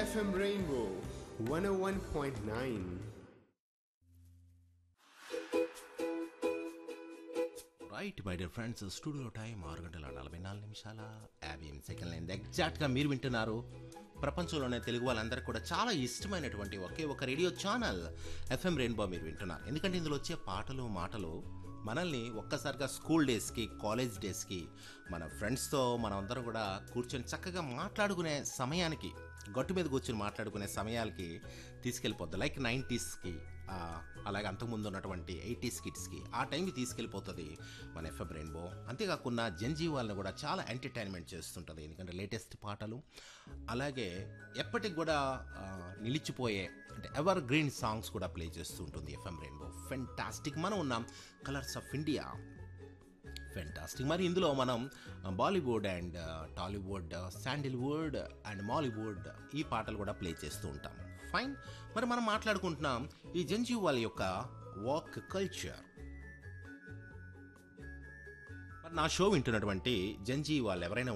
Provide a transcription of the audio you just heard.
FM Rainbow 101.9. Right my dear friends studio time ఆరు గంటల నలభై నాలుగు నిమిషాల యాభై ఎనిమిది సెకండ్ల అయింది ఎగ్జాక్ట్గా మీరు వింటున్నారు ప్రపంచంలోనే తెలుగు వాళ్ళందరికీ కూడా చాలా ఇష్టమైనటువంటి ఒకే ఒక రేడియో ఛానల్ ఎఫ్ఎం రెయిన్బో మీరు వింటున్నారు ఎందుకంటే ఇందులో వచ్చే పాటలు మాటలు మనల్ని ఒక్కసారిగా స్కూల్ డేస్కి కాలేజ్ డేస్కి మన ఫ్రెండ్స్తో మనం అందరం కూడా కూర్చొని చక్కగా మాట్లాడుకునే సమయానికి గట్టు మీద కూర్చొని మాట్లాడుకునే సమయాలకి తీసుకెళ్ళిపోద్ది లైక్ నైంటీస్కి అలాగే అంతకుముందు ఉన్నటువంటి ఎయిటీస్ కిడ్స్కి ఆ టైంకి తీసుకెళ్ళిపోతుంది మన ఎఫ్ఎం రెయిన్బో అంతేకాకుండా జంజీ వాళ్ళని కూడా చాలా ఎంటర్టైన్మెంట్ చేస్తుంటుంది ఎందుకంటే లేటెస్ట్ పాటలు అలాగే ఎప్పటికి కూడా ఆ, నిలిచిపోయే అంటే ఎవర్ గ్రీన్ సాంగ్స్ కూడా ప్లే చేస్తూ ఉంటుంది ఎఫ్ఎం రెయిన్బో ఫెంటాస్టిక్ మనం ఉన్నాం కలర్స్ ఆఫ్ ఇండియా ఫెంటాస్టిక్ మరి ఇందులో మనం Bollywood and Tollywood Sandalwood and Mollywood ఈ పాటలు కూడా ప్లే చేస్తూ ఉంటాం ఫైన్ మరి మనం మాట్లాడుకుంటున్నాం ఈ జంజీవ్ వాళ్ళ యొక్క వాక్ కల్చర్ మరి నా షో వింటున్నటువంటి జంజీ వాళ్ళు ఎవరైనా